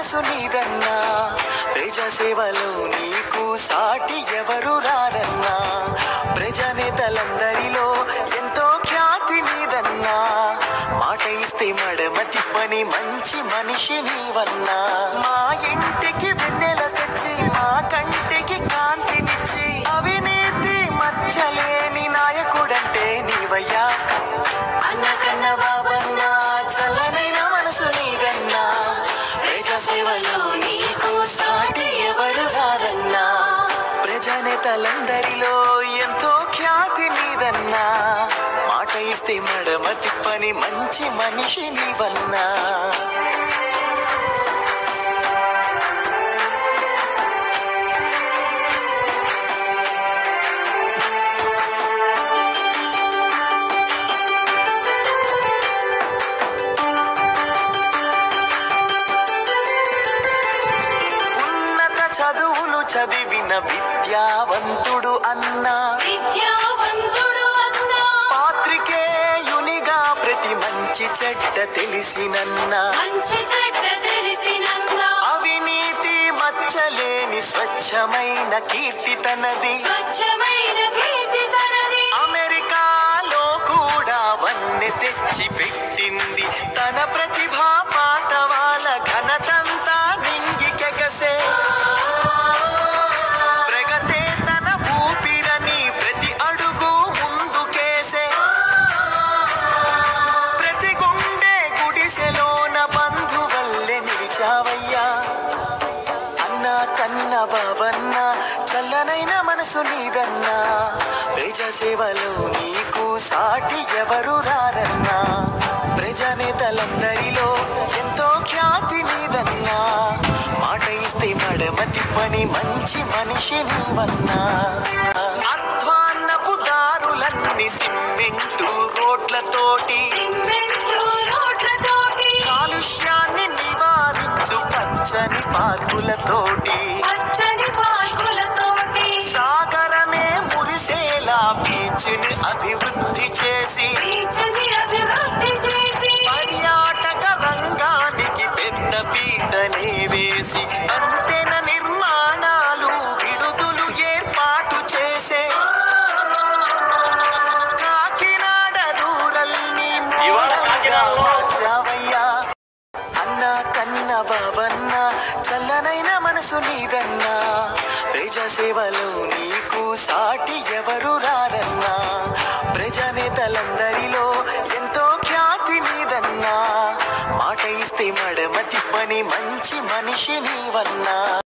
మనసు నీదన్నా ప్రజాసేవలో నీకు సాటి ఎవరు రారన్నా ప్రజానేతలందరిలో ఎంతో ఖ్యాతి నీదన్నా మాట ఇస్తే మడమ తిప్పని మంచి మనిషి నీవన్నా మా ఇంటికి వెన్నెల తెచ్చి మా కంటికి కాంతినిచ్చి అవినీతి మచ్చలేని నాయకుడంటే నీవయ్యా అన్న కన్న బాబన్నా చల్లనైన మనసు నీదన్నా ప్రజాసేవలో నీకు సాటి ఎవరు రారన్నా ప్రజానేతలందరిలో ఎంతో ఖ్యాతి నీదన్నా మాట ఇస్తే మడమ తిప్పని మంచి మనిషి నీవన్నా ఉన్నత చదువులు చదివిన విద్యావంతుడు అన్నా విద్యావంతుడు అన్నా పాత్రికేయునిగా ప్రతి మంచి చెడ్డ తెలిసినన్నా మంచి చెడ్డ తెలిసినంగా అవినీతి మచ్చలేని స్వచ్ఛమైన కీర్తి తనది స్వచ్ఛమైన కీర్తి తనది అమెరికాలో కూడా వన్నె తెచ్చి పెట్టింది తన ప్రతిభా పాటవాల ఘనతంతా నింగికెగసే ప్రగతే తన ఊపిరని ప్రతి అడుగు ముందుకేసే ప్రతి గుండె గుడిసెలోన బంధువల్లె నిలిచావయ్యా అన్న కన్న బాబన్న చల్లనైన మనసు నీదన్నా ప్రజాసేవలో నీకు సాటి ఎవరు రారన్నా ప్రజానేతలందరిలో ఎంతో ఖ్యాతి నీదన్నా మాట ఇస్తే మడమ తిప్పని మంచి మనిషి నీవన్నా అధ్వాన్నపు దారులన్నీ సిమెంటు రోడ్లతోటి సిమెంటు రోడ్లతోటి కాలుష్యాన్ని నివారించు పచ్చని పార్కులతోటి పచ్చని పార్కులతోటి సాగరమే మురిసేలా బీచ్ని అభివృద్ధి చేసి బీచ్ని అభివృద్ధి చేసి పర్యాటక రంగానికి పెద్ద పీటనే వేసి అంతెన నిర్మాణాలు విడుదలు ఏర్పాటు చేసే కాకినాడ రూరల్ ని మోడల్గా మార్చావయ్యా అన్న కన్న బాబన్న చల్లనైన మనసు నీదన్నా ప్రజాసేవలో నీకు సాటి ఎవరు రారన్నా ప్రజానేతలందరిలో ఎంతో ఖ్యాతి నీదన్నా మాట ఇస్తే మడమ తిప్పని మంచి మనిషి నీవన్నా